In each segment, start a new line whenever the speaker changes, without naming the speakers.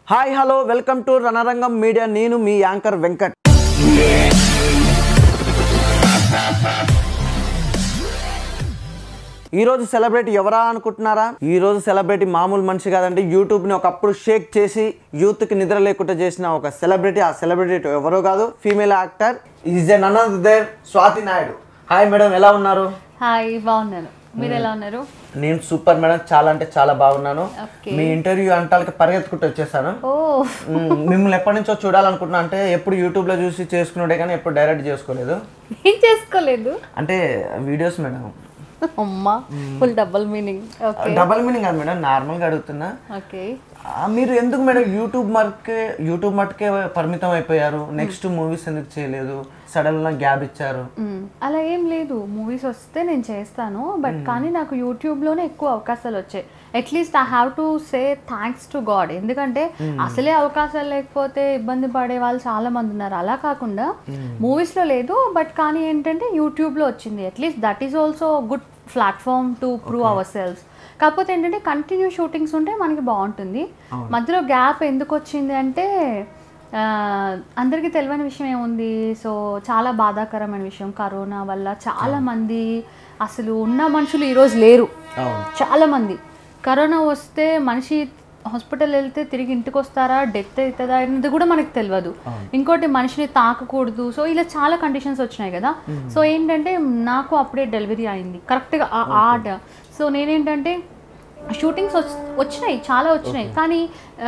Hi hello welcome to Ranarangam media నేను మీ anchor Venkat ఈ రోజు సెలబ్రిటీ ఎవరా అనుకుంటున్నారా ఈ రోజు సెలబ్రిటీ మామూలు మనిషి కాదండి యూట్యూబ్ ని ఒకప్పుడు షేక్ చేసి యూత్ కి నిద్ర లేకుండా చేసిన ఒక సెలబ్రిటీ ఆ సెలబ్రిటీ ఎవరో కాదు female actor is an another Swathi Naidu hi madam ఎలా ఉన్నారు
హాయ్ బాగున్నాను మీరు ఎలా ఉన్నారు
నేను సూపర్ మేడం చాలా అంటే చాలా బాగున్నాను
ఓకే
మీ ఇంటర్వ్యూ అంటాలకి పరిగెత్తుకుంటూ వచ్చేసాను
ఓ
మ్మ్, మిమ్మల్ని ఎప్పటి నుంచో చూడాలనుకుంటున్నా అంటే ఎప్పుడు యూట్యూబ్లో చూసి చేసుకున్నాడే కానీ ఎప్పుడు డైరెక్ట్ చేసుకోలేదు
ఏం చేసుకోలేదు
అంటే వీడియోస్ మేడం
అమ్మా full double meaning okay
double meaning కాదు మేడం నార్మల్గా అడుగుతున్నా
ఓకే
ఆ, మీరు ఎందుకు మేడం యూట్యూబ్ మటుకే యూట్యూబ్ మటుకే పరిమితం అయిపోయారు నెక్స్ట్ మూవీస్ ఎందుకు చేయలేదు సడన్ గా గ్యాప్ ఇచ్చారు
అలా ఏం లేదు మూవీస్ వస్తే నేను చేస్తాను బట్ కానీ నాకు యూట్యూబ్లోనే ఎక్కువ అవకాశాలు వచ్చాయి at least I have to say thanks to God ఎందుకంటే అసలే అవకాశాలు లేకపోతే ఇబ్బంది పడే వాళ్ళు చాలా మంది ఉన్నారు అలా కాకుండా మూవీస్లో లేదు బట్ కానీ ఏంటంటే యూట్యూబ్లో వచ్చింది at least that is also good platform to prove ourselves కాకపోతే ఏంటంటే కంటిన్యూ షూటింగ్స్ ఉంటే మనకి బాగుంటుంది మధ్యలో గ్యాప్ ఎందుకు వచ్చింది అంటే ఆ, అందరికీ తెలియని విషయం ఏముంది సో చాలా బాధాకరమైన విషయం కరోనా వల్ల చాలా మంది అసలు ఉన్న మనుషులు ఈరోజు లేరు
అవును
చాలా మంది కరోనా వస్తే మనిషి హాస్పిటల్ వెళ్తే తిరిగి ఇంటికి వస్తారా డెత్ అవుతుందా అనేది కూడా మనకు తెలియదు ఇంకోటి మనిషిని తాకకూడదు సో ఇలా చాలా కండిషన్స్ వచ్చినాయి కదా సో ఏంటంటే నాకు అప్పుడే డెలివరీ అయింది కరెక్ట్గా ఆ ఆర్ట్ సో నేనేంటంటే షూటింగ్స్ వచ్చినాయి చాలా వచ్చినాయి కానీ ఆ,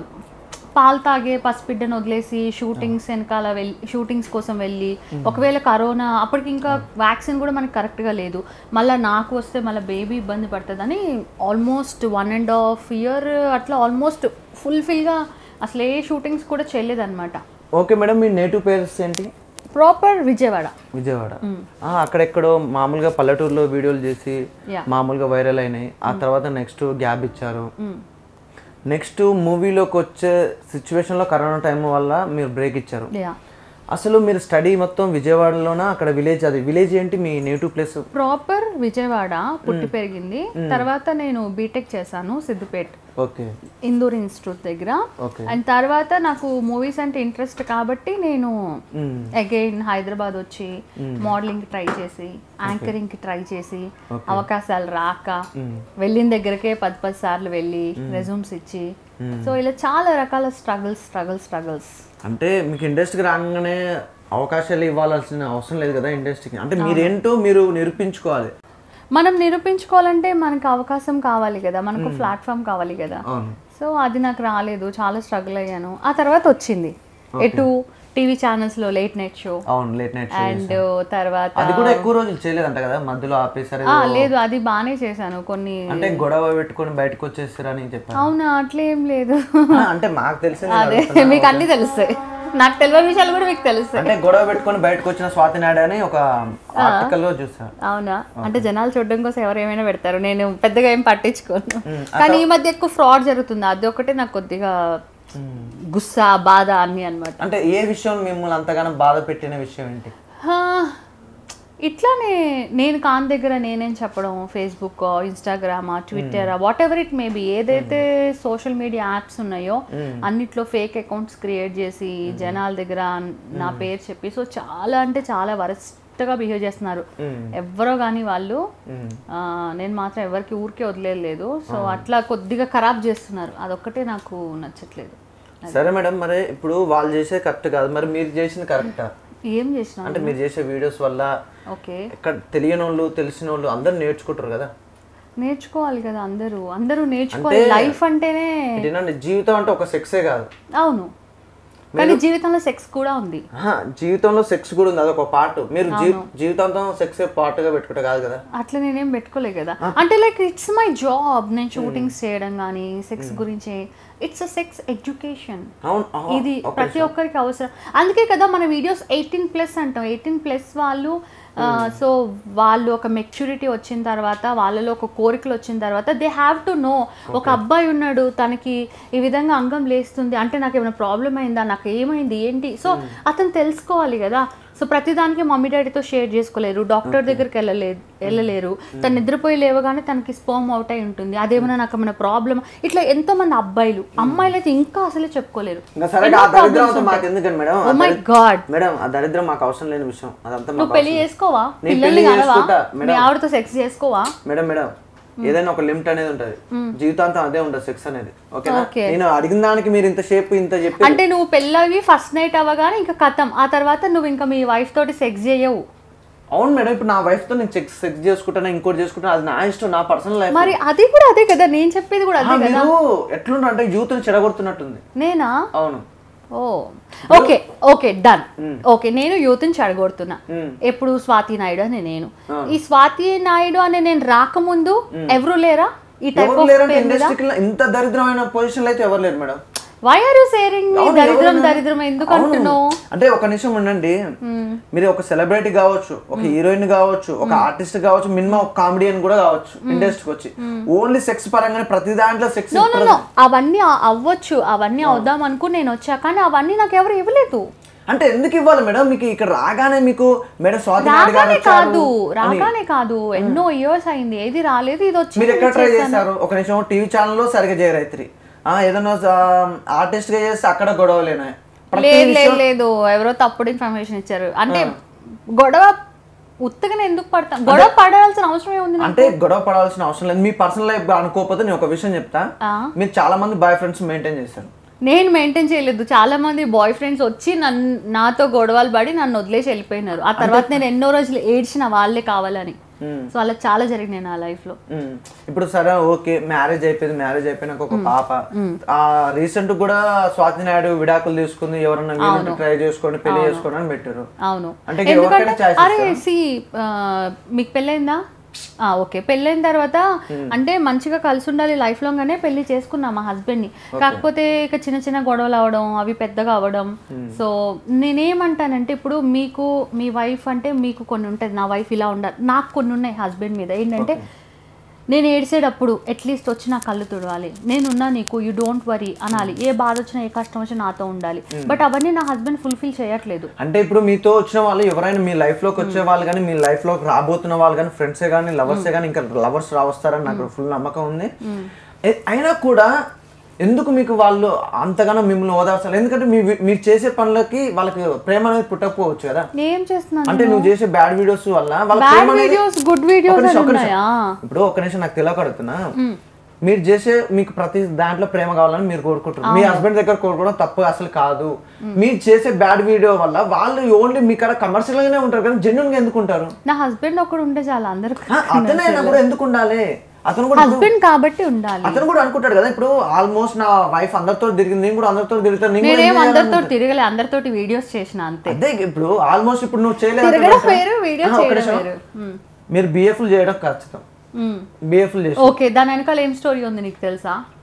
పాలు తాగే పసిబిడ్డను వదిలేసి షూటింగ్స్ వెనకాల వెళ్ళి షూటింగ్స్ కోసం వెళ్ళి ఒకవేళ కరోనా అప్పటికి ఇంకా వ్యాక్సిన్ కూడా మనకి కరెక్ట్గా లేదు మళ్ళీ నాకు వస్తే మళ్ళీ బేబీ ఇబ్బంది పడుతుందని almost one and half year అట్లా ఆల్మోస్ట్ ఫుల్ఫిల్గా అసలు ఏ షూటింగ్స్ కూడా చేయలేదన్నమాట
ఓకే మేడం మీ నేటివ్ పేరెంట్స్ ఏంటి
ప్రాపర్ విజయవాడ
విజయవాడ ఆ, అక్కడెక్కడో మామూలుగా పల్లెటూరులో వీడియోలు చేసి
Yeah.
మామూలుగా వైరల్ అయినాయి ఆ తర్వాత నెక్స్ట్ గ్యాప్ ఇచ్చారు నెక్స్ట్ మూవీలోకి వచ్చే సిచ్యువేషన్లో కరోనా టైం వల్ల మీరు బ్రేక్ ఇచ్చారు
యా
అసలు మీరు స్టడీ మొత్తం విజయవాడలోనా అక్కడ విలేజ్ అది విలేజ్ ఏంటి మీ నేటివ్ ప్లేస్
ప్రాపర్ విజయవాడ పుట్టి పెరిగింది తర్వాత నేను బీటెక్ చేశాను సిద్దిపేట్
ఓకే
ఇందూర్ ఇన్స్టిట్యూట్ దగ్గర
ఓకే
అండ్ తర్వాత నాకు మూవీస్ అంటే ఇంట్రెస్ట్ కాబట్టి నేను అగైన్ హైదరాబాద్ వచ్చి మోడలింగ్ ట్రై చేసి యాంకరింగ్ కి ట్రై చేసి అవకాశాలు రాక వెళ్ళిన దగ్గరకే పది పది సార్లు వెళ్ళి రెజ్యూమ్స్ ఇచ్చి సో ఇలా చాలా రకాల స్ట్రగుల్స్ స్ట్రగుల్స్ స్ట్రగుల్స్
అంటే మీకు ఇండస్ట్రీకి రాగానే అవకాశాలు ఇవ్వాల్సిన అవసరం లేదు కదా ఇండస్ట్రీకి అంటే మీరేంటో మీరు నిరూపించుకోవాలి
మనం నిరూపించుకోవాలంటే మనకు అవకాశం కావాలి కదా మనకు ప్లాట్ఫామ్ కావాలి కదా
అవును
సో అది నాకు రాలేదు చాలా స్ట్రగుల్ అయ్యాను ఆ తర్వాత వచ్చింది ఎటు టీవీ ఛానల్స్ లో లేట్ నైట్ షో
అవును లేట్ నైట్
అండ్ తర్వాత
అది కూడా ఎక్కువ రోజులు చేయలేదంట కదా మధ్యలో ఆపేసారు
ఆ, లేదు అది బాగానే చేశాను కొన్ని
అంటే గొడవ పెట్టుకొని బయటకు వచ్చేస్తారని చెప్పారు
అవునా అట్లేం లేదు
ఆ, అంటే మాకు తెలిసింది
అదే మీకు అన్ని తెలుస్తాయి నాకు తెలియని విషయాలు కూడా మీకు తెలుస్తాయి
అంటే గొడవ పెట్టుకొని బయటకు వచ్చిన స్వాతి నాయుడు అని ఒక ఆర్టికల్ లో చూసాను
అవునా అంటే జనాలు చూడడం కోసం ఎవరు ఏమైనా పెడతారు నేను పెద్దగా ఏం పట్టించుకోను కానీ ఈ మధ్య ఎక్కువ ఫ్రాడ్ జరుగుతుంది అది ఒకటే నాకు కొద్దిగా గుస్సా బాధ అన్ని అన్నమాట
అంటే ఏ విషయం మిమ్మల్ని అంతగానో బాధ పెట్టిన విషయం ఏంటి
హా, ఇట్లానే నేను కాన్ దగ్గర నేనేం చెప్పడం ఫేస్బుక్ ఇన్స్టాగ్రామా Twitter whatever it maybe ఏదైతే సోషల్ మీడియా యాప్స్ ఉన్నాయో అన్నిట్లో ఫేక్ అకౌంట్స్ క్రియేట్ చేసి జనాల దగ్గర నా పేరు చెప్పి సో చాలా అంటే చాలా వరస్ట్గా బిహేవ్ చేస్తున్నారు ఎవరో కానీ వాళ్ళు ఆ, నేను మాత్రం ఎవరికి ఊరికే వదిలేదు సో అట్లా కొద్దిగా ఖరాబ్ చేస్తున్నారు అదొక్కటే నాకు నచ్చట్లేదు
సరే మేడం మరి ఇప్పుడు వాళ్ళు చేసేది కరెక్ట్ కాదు మరి మీరు చేసింది కరెక్టా
ఏం చేసినా
అంటే మీరు చేసే వీడియోస్ వల్ల
ఓకే
ఇక్కడ తెలియని వాళ్ళు తెలిసిన వాళ్ళు అందరు నేర్చుకుంటారు కదా
నేర్చుకోవాలి కదా అందరూ అందరూ నేర్చుకోవాలి లైఫ్ అంటేనే
ఏంటంటే జీవితం అంటే ఒక సెక్సే కాదు
అవును కానీ జీవితంలో సెక్స్ కూడా ఉంది
ఆహా, జీవితంలో సెక్స్ కూడా ఉంది అదొక పార్ట్ మీరు జీ- జీవితాంతం సెక్స్ పార్ట్ గా పెట్టుకుంటే కాదు కదా
అట్లా నేనేం పెట్టుకోలే కదా అంటే లైక్ ఇట్స్ మై జాబ్ నేను షూటింగ్స్ చేయడం కానీ సెక్స్ గురించి ఇట్స్ అ సెక్స్ ఎడ్యుకేషన్
అవును ఆహా,
ఇది ప్రతి ఒక్కరికి అవసరం అందుకే కదా మన వీడియోస్ ఎయిటీన్ ప్లస్ అంటాం ఎయిటీన్ ప్లస్ వాళ్ళు సో వాళ్ళు ఒక మెచ్యూరిటీ వచ్చిన తర్వాత వాళ్ళలో ఒక కోరికలు వచ్చిన తర్వాత దే హ్యావ్ టు నో ఒక అబ్బాయి ఉన్నాడు తనకి ఈ విధంగా అంగం లేస్తుంది అంటే నాకు ఏమైనా ప్రాబ్లం అయిందా నాకు ఏమైంది ఏంటి సో అతను తెలుసుకోవాలి కదా సో ప్రతిదానికి మమ్మీ డాడీతో షేర్ చేసుకోలేరు డాక్టర్ దగ్గరికి వెళ్ళలేదు వెళ్ళలేరు తను నిద్రపోయి లేవగానే తనకి స్పోమ్ అవుట్ అయి ఉంటుంది అదేమైనా నాకు ఏమైనా ప్రాబ్లమ్ ఇట్లా ఎంతో మంది అబ్బాయిలు అమ్మాయిలు అయితే ఇంకా అసలే చెప్పుకోలేరు
ఇంకా సరే ఆ దరిద్రం అంతా మాకు ఎందుకని మేడం
ఓ
ఆ
మై
దరి-
గాడ్
మేడం ఆ దరిద్రం మాకు అవసరం లేని విషయం అదంతా
నువ్వు
మాకు
పెళ్లి చేసుకోవా
నేను
పిల్లల్ని
పెళ్లి
కనవా
చేసుకుంటా,
మీ
మేడం.
ఆవిడతో సెక్స్ చేసుకోవా
మేడం మేడం ఏదైనా ఒక లిమిట్ అనేది ఉంటది జీవితాంతం అదే ఉంటది సెక్స్ అనేది ఓకేనా
Okay.
నేను అడిగిన దానికి మీరు ఇంత షేప్ ఇంత చెప్పి
అంటే నువ్వు పెళ్ళవి ఫస్ట్ నైట్ అవ్వగానే ఇంకా కథం ఆ తర్వాత నువ్వు ఇంకా మీ వైఫ్ తోటి సెక్స్ చేయవు
అవును మేడం ఇప్పుడు నా వైఫ్ తో నేను సెక్స్ సెక్స్ చేసుకుంటాను ఇంకోటి చేసుకుంటాను అది నా ఇష్టం నా పర్సనల్ లైఫ్
మరి అది కూడా అదే కదా నేను చెప్పేది కూడా అదే కదా
మీరు ఎట్లుంటారు అంటే యూత్ ని చెడగొడుతున్నట్టుంది
నేనా
అవును
oh okay okay done okay నేను యూత్ని చెడగొడుతున్నా ఎప్పుడు స్వాతి నాయుడు అని నేను ఈ స్వాతి నాయుడు అని నేను రాకముందు ఎవరు లేరా ఈ టైప్
ఎవరు
ఆఫ్
లేరంటే
పేరు మీద
ఇండస్ట్రీకి ఇంత దరిద్రమైన పొజిషన్ అయితే ఎవరు లేరు madam
why are you scaring
అవును,
దరిద్రం
ఎవరు
దరిద్రం ఎందుకు
అవును.
అంటున్నావు
అంటే ఒక నిమిషం ఉండండి మీరు ఒక సెలబ్రిటీ కావచ్చు ఒక హీరోయిన్ కావచ్చు ఒక ఆర్టిస్ట్ కావచ్చు మినిమం ఒక కామెడియన్ కూడా కావచ్చు ఇండస్ట్రీకి వచ్చి ఓన్లీ సెక్స్ పరంగానే ప్రతి దాంట్లో సెక్స్
నో నో నో అవన్నీ అ- అవ్వచ్చు అవన్నీ అవుదాం అనుకుని నేను వచ్చా కానీ అవన్నీ నాకు ఎవరు ఇవ్వలేదు
అంటే ఎందుకు ఇవ్వాలి మేడం మీకు ఇక్కడ రాగానే మీకు మేడం స్వాతి నాయుడు గారు
రాగానే
వచ్చారు
కాదు
అని.
రాగానే కాదు ఎన్నో ఇయర్స్ అయింది ఏది రాలేదు ఇది వచ్చి
మీరు ఎక్కడ ట్రై చేశారు ఒక నిమిషం టీవీ ఛానల్లో సరిగా చేయరైత్రి ఆ ఏదైనా ఆర్టిస్ట్ గా చేస్తే అక్కడ గొడవలేనా ప్రతి
లేదు లేదు లేదు ఎవరో తప్పుడు ఇన్ఫర్మేషన్ ఇచ్చారు అంటే గొడవ ఉత్తగానే ఎందుకు పడతాం గొడవ పడాల్సిన అవసరం ఏముంది నాకు?
అంటే గొడవ పడాల్సిన అవసరం లేదు మీ పర్సనల్ లైఫ్ అనుకోకపోతే నేను ఒక విషయం చెప్తా
ఆ.
మీరు చాలా మంది బాయ్ ఫ్రెండ్స్ మెయింటైన్ చేస్తారు
నేను మెయింటైన్ చేయలేదు చాలా మంది బాయ్ ఫ్రెండ్స్ వచ్చి నన్ను నాతో గొడవలు పడి నన్ను వదిలేసి వెళ్ళిపోయినారు ఆ తర్వాత నేను ఎన్నో రోజులు ఏడ్చిన వాళ్ళే కావాలని సో అలా చాలా జరిగినాయి నా లైఫ్ లో
ఉమ్. ఇప్పుడు సరే ఓకే మ్యారేజ్ అయిపోయింది మ్యారేజ్ అయిపోయినాక ఒక పాప ఆ రీసెంట్ కూడా స్వాతి నాయుడు విడాకులు తీసుకుంది ఎవరన్నా వీళ్ళని ట్రై చేసుకోండి పెళ్లి చేసుకోండి అని పెట్టారు
అవును
అంటే ఇక ఎవరికైనా ఛాయిస్
అరే సి మీకు పెళ్ళైందా ఆ, ఓకే పెళ్ళైన తర్వాత అంటే మంచిగా కలిసి ఉండాలి లైఫ్ లాంగ్ అనే పెళ్లి చేసుకున్నా మా హస్బెండ్ ని కాకపోతే ఇక చిన్న చిన్న గొడవలు అవడం అవి పెద్దగా అవ్వడం సో నేనేమంటానంటే ఇప్పుడు మీకు మీ వైఫ్ అంటే మీకు కొన్ని ఉంటుంది నా వైఫ్ ఇలా ఉండాలి నాకు కొన్ని ఉన్నాయి హస్బెండ్ మీద ఏంటంటే నేను ఏడ్చేటప్పుడు అట్లీస్ట్ వచ్చి నా కళ్ళు తుడవాలి నేనున్నా నీకు యూ డోంట్ వరీ అనాలి ఏ బాధ వచ్చినా ఏ కష్టం వచ్చినా నాతో ఉండాలి బట్ అవన్నీ నా హస్బెండ్ ఫుల్ఫిల్ చేయట్లేదు
అంటే ఇప్పుడు మీతో వచ్చిన వాళ్ళు ఎవరైనా మీ లైఫ్ లోకి వచ్చే వాళ్ళు కానీ మీ లైఫ్ లోకి రాబోతున్న వాళ్ళు కానీ ఫ్రెండ్సే కానీ లవర్సే కానీ ఇంకా లవర్స్ రావస్తారని నాకు ఫుల్ నమ్మకం ఉంది ఏ- అయినా కూడా ఎందుకు మీకు వాళ్ళు అంతగానో మిమ్మల్ని ఓదార్చాలి ఎందుకంటే మీ మీరు చేసే పనులకి వాళ్ళకి ప్రేమ అనేది పుట్టకపోవచ్చు కదా
ఏం చేస్తున్నాను
అంటే నువ్వు చేసే బ్యాడ్ వీడియోస్ వల్ల వాళ్ళ
బ్యాడ్
ప్రేమ అనేది
వీడియోస్ గుడ్
ఒక
వీడియోస్
నిమిషం, ఒక నిమిషం.
ఉన్నాయా
ఇప్పుడు ఒక నిమిషం నాకు తెలియకడుగుతున్నా మీరు చేసే మీకు ప్రతి దాంట్లో ప్రేమ కావాలని మీరు కోరుకుంటారు మీ హస్బెండ్ దగ్గర కోరుకోవడం తప్పు అసలు కాదు మీరు చేసే బ్యాడ్ వీడియో వల్ల వాళ్ళు ఓన్లీ మీ కాడ కమర్షియల్ గానే ఉంటారు కానీ జెన్యున్ గా ఎందుకు ఉంటారు
నా హస్బెండ్ ఒకడు ఉంటే చాలా అందరికి
ఆ, అతనైనా కూడా ఎందుకు ఉండాలి అతను కూడా
హస్బెండ్ కాబట్టి ఉండాలి
అతను కూడా అనుకుంటాడు కదా ఇప్పుడు ఆల్మోస్ట్ నా వైఫ్ అందరితో తిరిగింది నేను కూడా అందరితో తిరుగుతాను నేను కూడా
నేనేం
ఏం చేయాలి?
అందరితో తిరగలే అందరితోటి వీడియోస్ చేసిన అంతే
అదే ఇప్పుడు ఆల్మోస్ట్ ఇప్పుడు నువ్వు చేయలేదు
తిరగడం
అంటున్నావు
వేరు వీడియో
ఆ, ఒక్క
చేయడం
నిమిషం.
వేరు మ్.
మీరు బిఎఫ్లు చేయడం ఖచ్చితం
మ్.
బిఎఫ్లు చేసి
ఓకే దాని వెనకాల ఏం స్టోరీ ఉంది నీకు తెలుసా